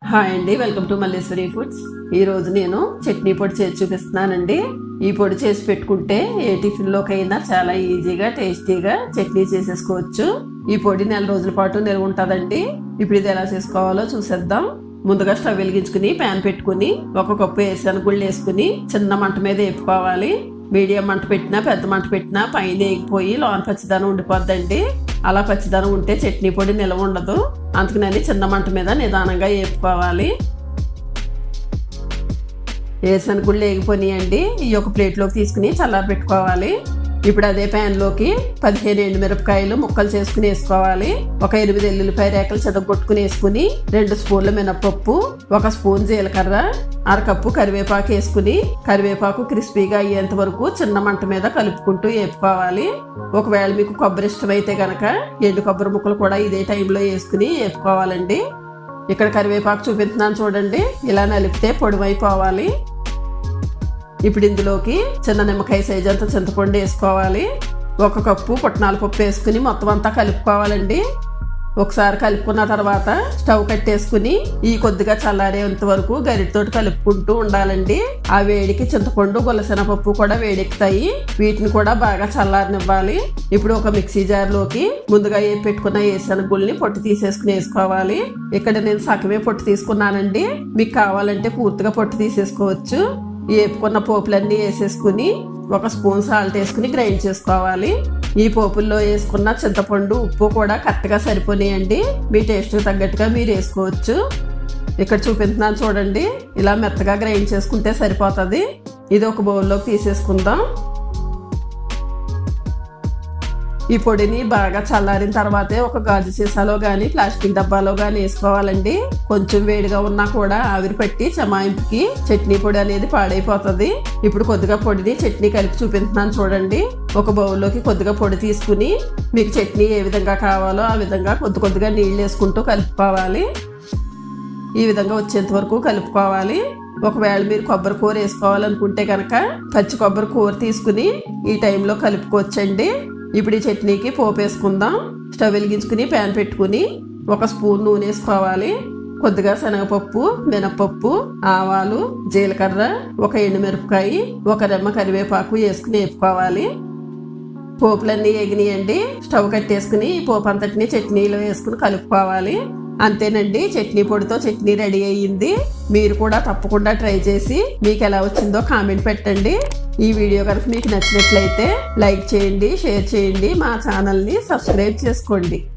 hi అండి welcome to Malleswari foods ఈ రోజు నేను చట్నీ పొడి చేసి చూపిస్తున్నానండి ఈ పొడి చేసి పెట్టుకుంటే ఏ టిఫిన్లోకైనా చాలా ఈజీగా టేస్టీగా చట్నీ చేసేసుకోవచ్చు ఈ పొడి నెల రోజుల పాటు నిల్వ ఉంటుందండి ఇప్పుడు ఇది ఎలా చేసుకోవాలో చూసేద్దాం ముందుగా స్టవ్ వెలిగించుకుని ప్యాన్ పెట్టుకుని ఒక కప్పు వేసాను గుళ్ళు వేసుకుని చిన్న మంట మీద వేపుకోవాలి మీడియం మంట పెట్టినా పెద్ద మంట పెట్టినా పైన వేగిపోయి లోన పచ్చిదనం ఉండిపోద్దండి అలా పచ్చిదనం ఉంటే చట్నీ పొడి నిల్వ ఉండదు అందుకని చిన్న మంట మీద నిదానంగా వేపుకోవాలి వేసిన గుళ్ళు వేగిపోయినాయండి ఈ ఒక ప్లేట్లోకి తీసుకుని చల్లారి పెట్టుకోవాలి ఇప్పుడు అదే ప్యాన్లోకి పదిహేను ఎండుమిరపకాయలు ముక్కలు చేసుకుని వేసుకోవాలి ఒక ఎనిమిది ఎల్లుల్లిపాయ రేకలు చెదగొట్టుకుని వేసుకుని రెండు స్పూన్ల మినపప్పు ఒక స్పూన్ జీలకర్ర అరకప్పు కరివేపాకు వేసుకుని కరివేపాకు క్రిస్పీగా అయ్యేంత వరకు చిన్న మంట మీద కలుపుకుంటూ వేపుకోవాలి ఒకవేళ మీకు కొబ్బరి ఇష్టమైతే గనక ఎండు కొబ్బరి ముక్కలు కూడా ఇదే టైంలో వేసుకుని వేపుకోవాలండి ఇక్కడ కరివేపాకు చూపిస్తున్నాను చూడండి ఇలా నలిపితే పొడివైపోవాలి ఇప్పుడు ఇందులోకి చిన్న నిమ్మకాయ సైజ్ అంత చింతపండు వేసుకోవాలి ఒక కప్పు పుట్నాల పప్పు వేసుకుని మొత్తం అంతా కలుపుకోవాలండి ఒకసారి కలుపుకున్న తర్వాత స్టవ్ కట్టేసుకుని ఈ కొద్దిగా చల్లారేంత వరకు గరిటతోటి కలుపుకుంటూ ఉండాలండి ఆ వేడికి చింతపండు పప్పు కూడా వేడెక్కుతాయి వీటిని కూడా బాగా చల్లారనివ్వాలి ఇప్పుడు ఒక మిక్సీ జార్లోకి ముందుగా ఏ పెట్టుకున్న వేసిన గుళ్ళని పొట్టు తీసేసుకుని వేసుకోవాలి ఇక్కడ నేను సగమే పొట్టు తీసుకున్నానండి మీకు కావాలంటే పూర్తిగా పొట్టు తీసేసుకోవచ్చు వేపుకున్న పోపులన్నీ వేసేసుకుని ఒక స్పూన్ సాల్ట్ వేసుకుని గ్రైండ్ చేసుకోవాలి ఈ పోపుల్లో వేసుకున్న చింతపండు ఉప్పు కూడా కరెక్ట్గా సరిపోయాయండి మీ టేస్ట్ తగ్గట్టుగా మీరు వేసుకోవచ్చు ఇక్కడ చూపిస్తున్నాను చూడండి ఇలా మెత్తగా గ్రైండ్ చేసుకుంటే సరిపోతుంది ఇది ఒక బౌల్లోకి తీసేసుకుందాం ఈ పొడిని బాగా చల్లారిన తర్వాతే ఒక గాజు సీసాలో కానీ ప్లాస్టిక్ డబ్బాలో కానీ వేసుకోవాలండి కొంచెం వేడిగా ఉన్నా కూడా ఆవిరి పట్టి చమాయింపుకి చట్నీ పొడి అనేది పాడైపోతుంది ఇప్పుడు కొద్దిగా పొడిని చట్నీ కలిపి చూపిస్తున్నాను చూడండి ఒక బౌల్లోకి కొద్దిగా పొడి తీసుకుని మీకు చట్నీ ఏ విధంగా కావాలో ఆ విధంగా కొద్ది కొద్దిగా నీళ్ళు వేసుకుంటూ కలుపుకోవాలి ఈ విధంగా వచ్చేంత వరకు కలుపుకోవాలి ఒకవేళ మీరు కొబ్బరి కూర వేసుకోవాలనుకుంటే కనుక పచ్చి కొబ్బరి కూర తీసుకుని ఈ టైంలో కలుపుకోవచ్చండి ఇప్పుడు ఈ చట్నీకి పోపు వేసుకుందాం స్టవ్ వెలిగించుకుని ప్యాన్ పెట్టుకుని ఒక స్పూన్ నూనె వేసుకోవాలి కొద్దిగా శనగపప్పు మినపప్పు ఆవాలు జీలకర్ర ఒక ఎండుమిరపకాయ ఒక రెమ్మ కరివేపాకు వేసుకుని వేపుకోవాలి పోపులన్నీ ఎగినాయండి స్టవ్ కట్టేసుకుని ఈ పోపు అంతటిని చట్నీలో వేసుకుని కలుపుకోవాలి అంతేనండి చట్నీ పొడితో చట్నీ రెడీ అయ్యింది మీరు కూడా తప్పకుండా ట్రై చేసి మీకు ఎలా వచ్చిందో కామెంట్ పెట్టండి ఈ వీడియో కనుక మీకు నచ్చినట్లయితే లైక్ చేయండి షేర్ చేయండి మా ఛానల్ని సబ్స్క్రైబ్ చేసుకోండి